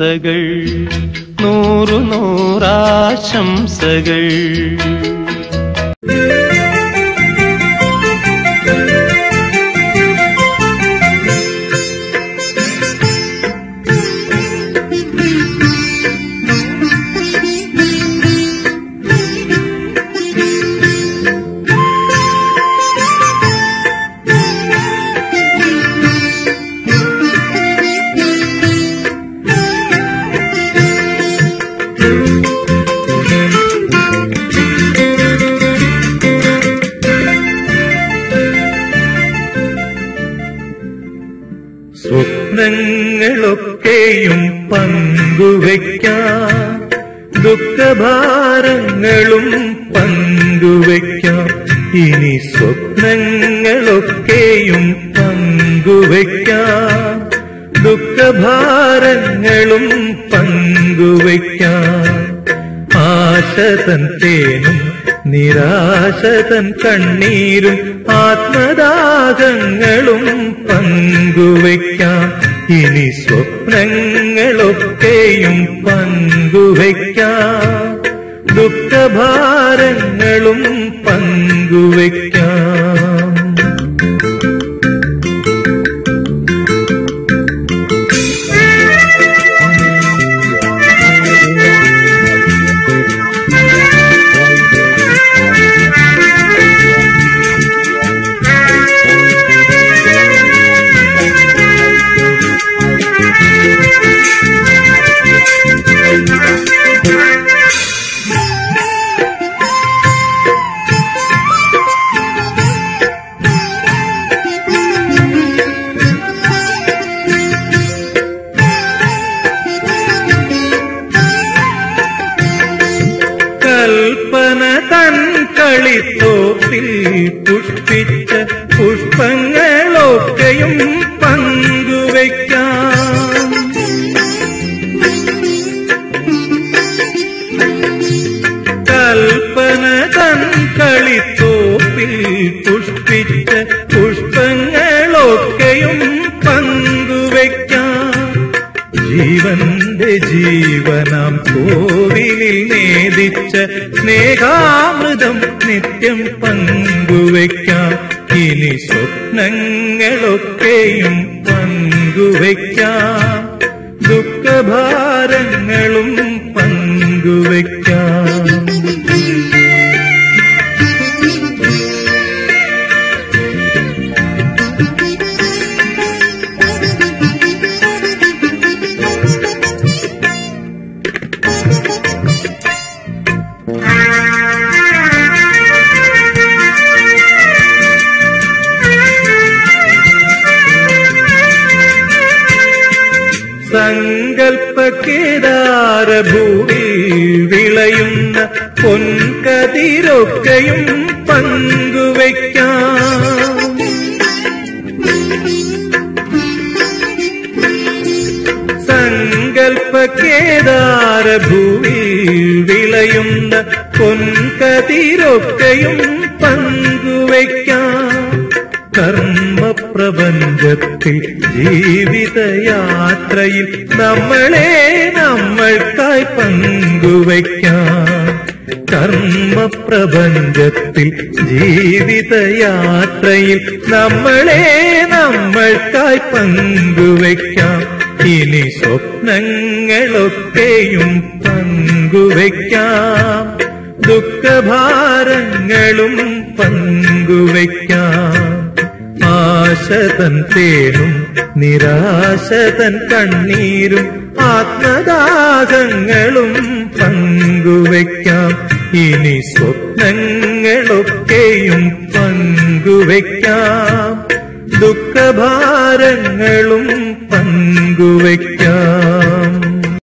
ആശംസകൾ നൂറു നൂറാശംസകൾ സ്വപ്നങ്ങളൊക്കെയും പങ്കുവയ്ക്കാം ദുഃഖഭാരങ്ങളും പങ്കുവയ്ക്കാം ഇനി സ്വപ്നങ്ങളൊക്കെയും പങ്കുവയ്ക്കാം ദുഃഖഭാരങ്ങളും പങ്കുവയ്ക്കാം ആശതൻ തേനും നിരാശതൻ കണ്ണീരും ആത്മദാഹങ്ങളും പങ്കുവയ്ക്കാം ഇനി സ്വപ്നങ്ങളൊക്കെയും പങ്കുവയ്ക്കാം ദുഃഖഭാരങ്ങളും പങ്കുവയ്ക്കാം കൽപ്പന തൻ കളിത്തോപ്പിൽ പുഷ്പിച്ച പുഷ്പങ്ങളൊക്കെയും പങ്കുവയ്ക്കാം കൽപ്പന തൻ കളിത്തോപ്പിൽ പുഷ്പിച്ച പുഷ്പങ്ങളൊക്കെയും പങ്കുവയ്ക്കാം ജീവന്റെ ജീവനാം കോവിലിൽ നേദിച്ച സ്നേഹാമൃതം നിത്യം പങ്കുവയ്ക്കാം ഇനി സ്വപ്നങ്ങളൊക്കെയും പങ്കുവയ്ക്കാം ദുഃഖഭാരങ്ങളും പങ്കുവയ്ക്കാം സങ്കൽപ്പ കേദാരഭൂമി വിളയുന്ന പൊൻകതിരൊക്കെയും പങ്കുവയ്ക്കാം സങ്കൽപ്പ കേദാരഭൂമി വിളയുന്ന പൊൻകതിരൊക്കെയും പങ്കുവയ്ക്കാം കർമ്മപ്രപഞ്ചത്തിൽ ജീവിതയാത്രയിൽ നമ്മളെ നമ്മൾക്കായി പങ്കുവയ്ക്കാം കർമ്മപ്രപഞ്ചത്തിൽ ജീവിതയാത്രയിൽ നമ്മളെ നമ്മൾക്കായി പങ്കുവയ്ക്കാം ഇനി സ്വപ്നങ്ങളൊക്കെയും പങ്കുവയ്ക്കാം ദുഃഖഭാരങ്ങളും പങ്കുവയ്ക്കാം ആശതൻ തേനും നിരാശതൻ കണ്ണീരും ആത്മദാഹങ്ങളും പങ്കുവയ്ക്കാം ഇനി സ്വപ്നങ്ങളൊക്കെയും പങ്കുവയ്ക്കാം ദുഃഖഭാരങ്ങളും പങ്കുവയ്ക്കാം